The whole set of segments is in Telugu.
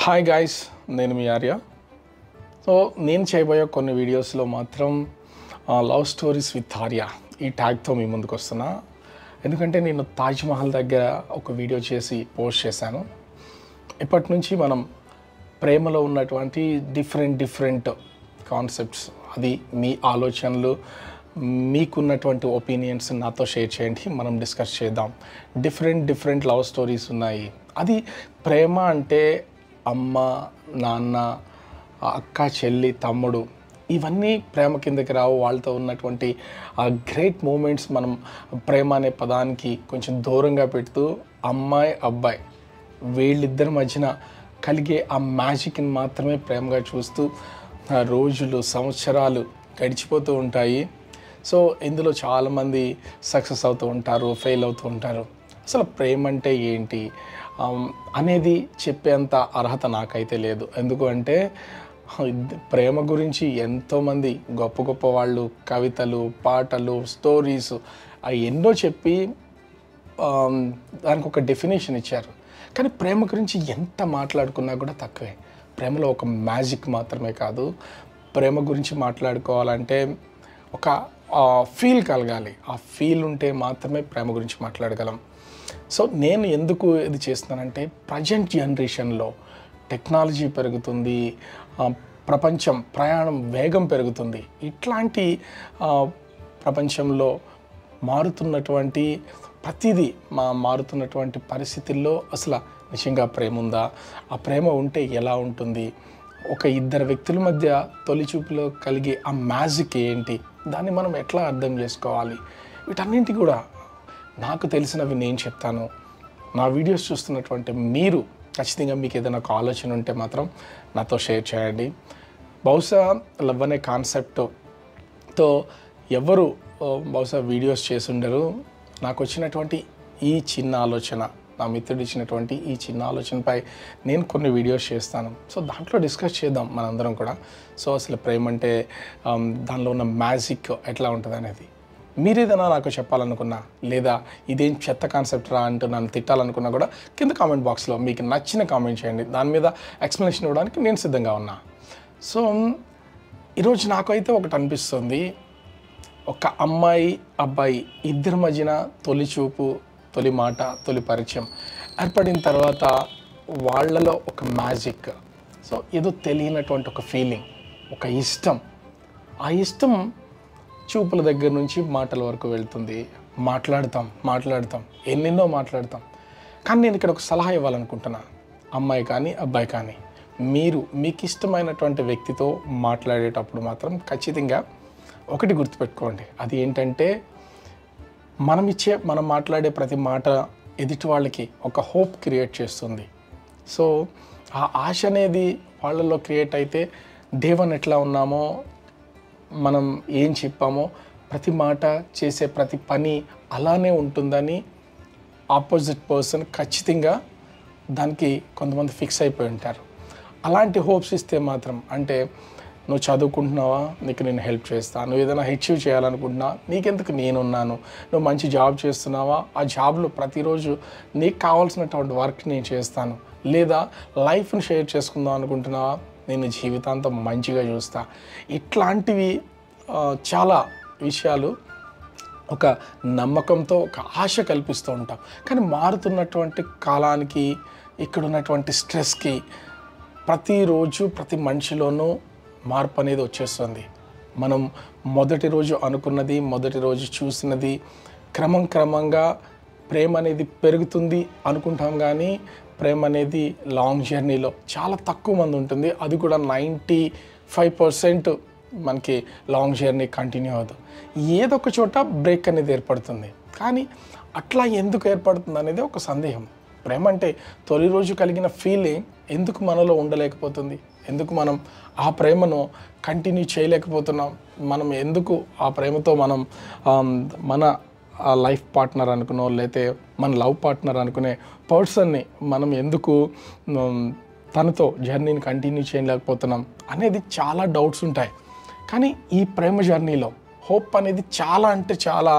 హాయ్ గాయస్ నేను మీ ఆర్య సో నేను చేయబోయే కొన్ని వీడియోస్లో మాత్రం లవ్ స్టోరీస్ విత్ ఆర్య ఈ ట్యాగ్తో మీ ముందుకు వస్తున్నా ఎందుకంటే నేను తాజ్ మహల్ దగ్గర ఒక వీడియో చేసి పోస్ట్ చేశాను ఇప్పటి నుంచి మనం ప్రేమలో ఉన్నటువంటి డిఫరెంట్ డిఫరెంట్ కాన్సెప్ట్స్ అది మీ ఆలోచనలు మీకున్నటువంటి ఒపీనియన్స్ నాతో షేర్ చేయండి మనం డిస్కస్ చేద్దాం డిఫరెంట్ డిఫరెంట్ లవ్ స్టోరీస్ ఉన్నాయి అది ప్రేమ అంటే అమ్మ నాన్న అక్క చెల్లి తమ్ముడు ఇవన్నీ ప్రేమ కిందకి రావు వాళ్ళతో ఉన్నటువంటి ఆ గ్రేట్ మూమెంట్స్ మనం ప్రేమ అనే పదానికి కొంచెం దూరంగా పెడుతూ అమ్మాయి అబ్బాయి వీళ్ళిద్దరి మధ్యన కలిగే ఆ మ్యాజిక్ని మాత్రమే ప్రేమగా చూస్తూ ఆ రోజులు సంవత్సరాలు గడిచిపోతూ ఉంటాయి సో ఇందులో చాలామంది సక్సెస్ అవుతూ ఉంటారు ఫెయిల్ అవుతూ ఉంటారు అసలు ప్రేమ అంటే ఏంటి ఆమ్, అనేది చెప్పేంత అర్హత నాకైతే లేదు ఎందుకు అంటే ఇద్- ప్రేమ గురించి ఎంతోమంది గొప్ప గొప్ప వాళ్ళు కవితలు పాటలు స్టోరీస్ అవి ఎన్నో చెప్పి ఆమ్, దానికి ఒక డెఫినేషన్ ఇచ్చారు కానీ ప్రేమ గురించి ఎంత మాట్లాడుకున్నా కూడా తక్కువే ప్రేమలో ఒక మ్యాజిక్ మాత్రమే కాదు ప్రేమ గురించి మాట్లాడుకోవాలంటే ఒక ఫీల్ కలగాలి ఆ ఫీల్ ఉంటే మాత్రమే ప్రేమ గురించి మాట్లాడగలం సో నేను ఎందుకు ఇది చేస్తున్నానంటే ప్రజెంట్ జనరేషన్లో టెక్నాలజీ పెరుగుతుంది ఆ, ప్రపంచం ప్రయాణం వేగం పెరుగుతుంది ఇట్లాంటి ఆ, ప్రపంచంలో మారుతున్నటువంటి ప్రతిదీ మా మారుతున్నటువంటి పరిస్థితుల్లో అసలు నిజంగా ప్రేమ ఉందా ఆ ప్రేమ ఉంటే ఎలా ఉంటుంది ఒక ఇద్దరు వ్యక్తుల మధ్య తొలి చూపులో కలిగే ఆ మ్యాజిక్ ఏంటి దాన్ని మనం ఎట్లా అర్థం చేసుకోవాలి వీటన్నింటి కూడా నాకు తెలిసినవి నేను చెప్తాను నా వీడియోస్ చూస్తున్నటువంటి మీరు ఖచ్చితంగా మీకు ఏదైనా ఒక ఆలోచన ఉంటే మాత్రం నాతో షేర్ చేయండి బహుశా లవ్ అనే కాన్సెప్ట్తో ఎవరు ఓ, బహుశా వీడియోస్ చేసుండరు నాకు వచ్చినటువంటి ఈ చిన్న ఆలోచన నా మిత్రుడు ఇచ్చినటువంటి ఈ చిన్న ఆలోచనపై నేను కొన్ని వీడియోస్ చేస్తాను సో దాంట్లో డిస్కస్ చేద్దాం మనందరం కూడా సో అసలు ప్రేమ అంటే ఆమ్, దానిలో ఉన్న మ్యాజిక్ ఎట్లా ఉంటుంది అనేది మీరేదైనా నాకు చెప్పాలనుకున్నా లేదా ఇదేం చెత్త కాన్సెప్ట్ రా అంటూ నన్ను తిట్టాలనుకున్నా కూడా కింద కామెంట్ బాక్స్లో మీకు నచ్చిన కామెంట్ చేయండి దాని మీద ఎక్స్ప్లెనేషన్ ఇవ్వడానికి నేను సిద్ధంగా ఉన్నా సో ఈరోజు నాకైతే ఒకటి అనిపిస్తుంది ఒక అమ్మాయి అబ్బాయి ఇద్దరి మధ్యన తొలి చూపు తొలి మాట తొలి పరిచయం ఏర్పడిన తర్వాత వాళ్ళలో ఒక మ్యాజిక్ సో ఏదో తెలియనటువంటి ఒక ఫీలింగ్ ఒక ఇష్టం ఆ ఇష్టం చూపుల దగ్గర నుంచి మాటల వరకు వెళ్తుంది మాట్లాడతాం మాట్లాడతాం ఎన్నెన్నో మాట్లాడతాం కానీ నేను ఇక్కడ ఒక సలహా ఇవ్వాలనుకుంటున్నా అమ్మాయి కానీ అబ్బాయి కానీ మీరు మీకు ఇష్టమైనటువంటి వ్యక్తితో మాట్లాడేటప్పుడు మాత్రం ఖచ్చితంగా ఒకటి గుర్తుపెట్టుకోండి అది ఏంటంటే మనం ఇచ్చే మనం మాట్లాడే ప్రతి మాట ఎదుటి వాళ్ళకి ఒక హోప్ క్రియేట్ చేస్తుంది సో ఆ ఆశ అనేది వాళ్ళల్లో క్రియేట్ అయితే దేవన్ ఎట్లా ఉన్నామో మనం ఏం చెప్పామో ప్రతి మాట చేసే ప్రతి పని అలానే ఉంటుందని ఆపోజిట్ పర్సన్ ఖచ్చితంగా దానికి కొంతమంది ఫిక్స్ అయిపోయి ఉంటారు అలాంటి హోప్స్ ఇస్తే మాత్రం అంటే నువ్వు చదువుకుంటున్నావా నీకు నేను హెల్ప్ చేస్తాను నువ్వు ఏదైనా అచీవ్ చేయాలనుకుంటున్నా నీకెందుకు నేనున్నాను నువ్వు మంచి జాబ్ చేస్తున్నావా ఆ జాబ్లో ప్రతిరోజు నీకు కావాల్సినటువంటి వర్క్ నేను చేస్తాను లేదా లైఫ్ని షేర్ చేసుకుందాం అనుకుంటున్నావా నేను జీవితాంతం మంచిగా చూస్తా ఇట్లాంటివి ఆ, చాలా విషయాలు ఒక నమ్మకంతో ఒక ఆశ కల్పిస్తూ ఉంటాం కానీ మారుతున్నటువంటి కాలానికి ఇక్కడ ఉన్నటువంటి స్ట్రెస్కి ప్రతిరోజు ప్రతి మనిషిలోనూ మార్పు అనేది వచ్చేస్తుంది మనం మొదటి రోజు అనుకున్నది మొదటి రోజు చూసినది క్రమం క్రమంగా ప్రేమ అనేది పెరుగుతుంది అనుకుంటాం కానీ ప్రేమ అనేది లాంగ్ జర్నీలో చాలా తక్కువ మంది ఉంటుంది అది కూడా నైంటీ ఫైవ్ పర్సెంట్ మనకి లాంగ్ జర్నీ కంటిన్యూ అవ్వదు ఏదో ఒక చోట బ్రేక్ అనేది ఏర్పడుతుంది కానీ అట్లా ఎందుకు ఏర్పడుతుంది అనేది ఒక సందేహం ప్రేమ అంటే తొలి రోజు కలిగిన ఫీలింగ్ ఎందుకు మనలో ఉండలేకపోతుంది ఎందుకు మనం ఆ ప్రేమను కంటిన్యూ చేయలేకపోతున్నాం మనం ఎందుకు ఆ ప్రేమతో మనం ఆమ్, మన ఆ లైఫ్ పార్ట్నర్ అనుకునో లేతే మన లవ్ పార్ట్నర్ అనుకునే పర్సన్ని మనం ఎందుకు ఉమ్, తనతో జర్నీని కంటిన్యూ చేయలేకపోతున్నాం అనేది చాలా డౌట్స్ ఉంటాయి కానీ ఈ ప్రేమ జర్నీలో హోప్ అనేది చాలా అంటే చాలా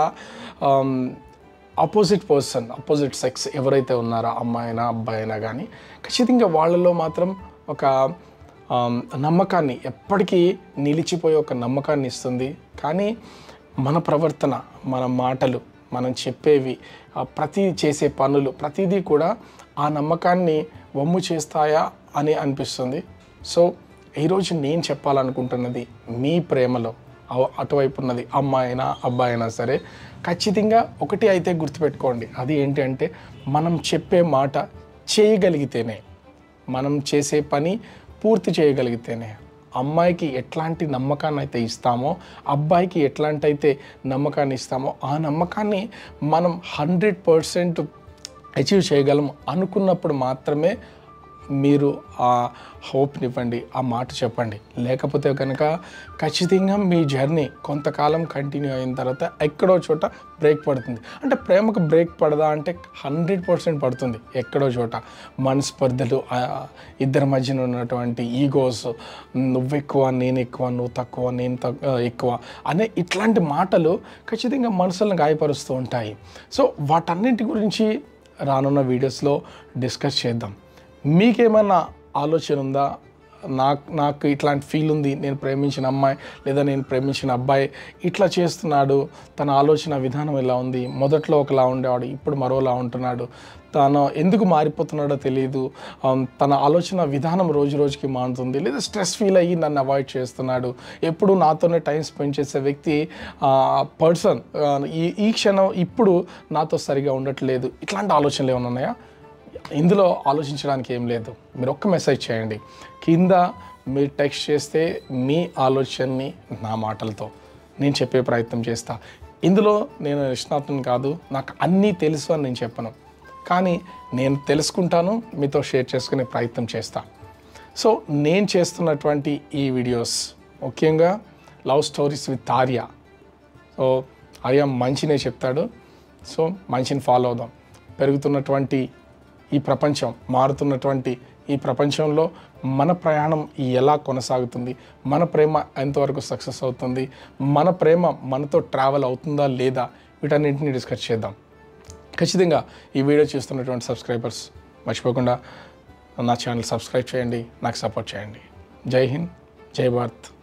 ఆపోజిట్ పర్సన్ ఆపోజిట్ సెక్స్ ఎవరైతే ఉన్నారో అమ్మాయి అయినా అబ్బాయి అయినా కానీ ఖచ్చితంగా వాళ్ళలో మాత్రం ఒక ఆమ్, నమ్మకాన్ని ఎప్పటికీ నిలిచిపోయే ఒక నమ్మకాన్ని ఇస్తుంది కానీ మన ప్రవర్తన మన మాటలు మనం చెప్పేవి ఆ ప్రతి చేసే పనులు ప్రతిదీ కూడా ఆ నమ్మకాన్ని వమ్ము చేస్తాయా అని అనిపిస్తుంది సో ఈరోజు నేను చెప్పాలనుకుంటున్నది మీ ప్రేమలో అవ- అటువైపు ఉన్నది అమ్మాయి అయినా అబ్బాయి అయినా సరే ఖచ్చితంగా ఒకటి అయితే గుర్తుపెట్టుకోండి అది ఏంటి అంటే మనం చెప్పే మాట చేయగలిగితేనే మనం చేసే పని పూర్తి చేయగలిగితేనే అమ్మాయికి ఎట్లాంటి నమ్మకాన్ని అయితే ఇస్తామో అబ్బాయికి ఎట్లాంటి అయితే నమ్మకాన్ని ఇస్తామో ఆ నమ్మకాన్ని మనం హండ్రెడ్ పర్సెంట్ అచీవ్ చేయగలం అనుకున్నప్పుడు మాత్రమే మీరు ఆ హోప్నివ్వండి ఆ మాట చెప్పండి లేకపోతే కనుక ఖచ్చితంగా మీ జర్నీ కొంతకాలం కంటిన్యూ అయిన తర్వాత ఎక్కడో చోట బ్రేక్ పడుతుంది అంటే ప్రేమకు బ్రేక్ పడదా అంటే హండ్రెడ్ పర్సెంట్ పడుతుంది ఎక్కడో చోట మనస్పర్ధలు ఆ, ఇద్దరి మధ్యన ఉన్నటువంటి ఈగోస్ నువ్వు ఎక్కువ నేను ఎక్కువ నువ్వు తక్కువ నేను తక్- ఆ, ఎక్కువ అనే ఇట్లాంటి మాటలు ఖచ్చితంగా మనసులను గాయపరుస్తూ ఉంటాయి సో వాటన్నింటి గురించి రానున్న వీడియోస్లో డిస్కస్ చేద్దాం మీకేమన్నా ఆలోచన ఉందా నాకు నాకు ఇట్లాంటి ఫీల్ ఉంది నేను ప్రేమించిన అమ్మాయి లేదా నేను ప్రేమించిన అబ్బాయి ఇట్లా చేస్తున్నాడు తన ఆలోచన విధానం ఎలా ఉంది మొదట్లో ఒకలా ఉండేవాడు ఇప్పుడు మరోలా ఉంటున్నాడు తను ఎందుకు మారిపోతున్నాడో తెలియదు ఆమ్, తన ఆలోచన విధానం రోజు రోజుకి మారుతుంది లేదా స్ట్రెస్ ఫీల్ అయ్యి నన్ను అవాయిడ్ చేస్తున్నాడు ఎప్పుడు నాతోనే టైం స్పెండ్ చేసే వ్యక్తి పర్సన్ ఈ ఈ క్షణం ఇప్పుడు నాతో సరిగా ఉండట్లేదు ఇట్లాంటి ఆలోచనలు ఏమైనా ఉన్నాయా ఇందులో ఆలోచించడానికి ఏం లేదు మీరు ఒక్క మెసేజ్ చేయండి కింద మీరు టెక్స్ట్ చేస్తే మీ ఆలోచనని నా మాటలతో నేను చెప్పే ప్రయత్నం చేస్తా ఇందులో నేను నిష్ణాతుని కాదు నాకు అన్నీ తెలుసు అని నేను చెప్పను కానీ నేను తెలుసుకుంటాను మీతో షేర్ చేసుకునే ప్రయత్నం చేస్తా సో నేను చేస్తున్నటువంటి ఈ వీడియోస్ ముఖ్యంగా love stories with Arya so Arya మంచినే చెప్తాడు సో మంచిని ఫాలో అవుదాం పెరుగుతున్నటువంటి ఈ ప్రపంచం మారుతున్నటువంటి ఈ ప్రపంచంలో మన ప్రయాణం ఎలా కొనసాగుతుంది మన ప్రేమ ఎంతవరకు సక్సెస్ అవుతుంది మన ప్రేమ మనతో ట్రావెల్ అవుతుందా లేదా వీటన్నింటిని డిస్కస్ చేద్దాం ఖచ్చితంగా ఈ వీడియో చూస్తున్నటువంటి సబ్స్క్రైబర్స్ మర్చిపోకుండా నా ఛానల్ సబ్స్క్రైబ్ చేయండి నాకు సపోర్ట్ చేయండి జై హింద్ జై భారత్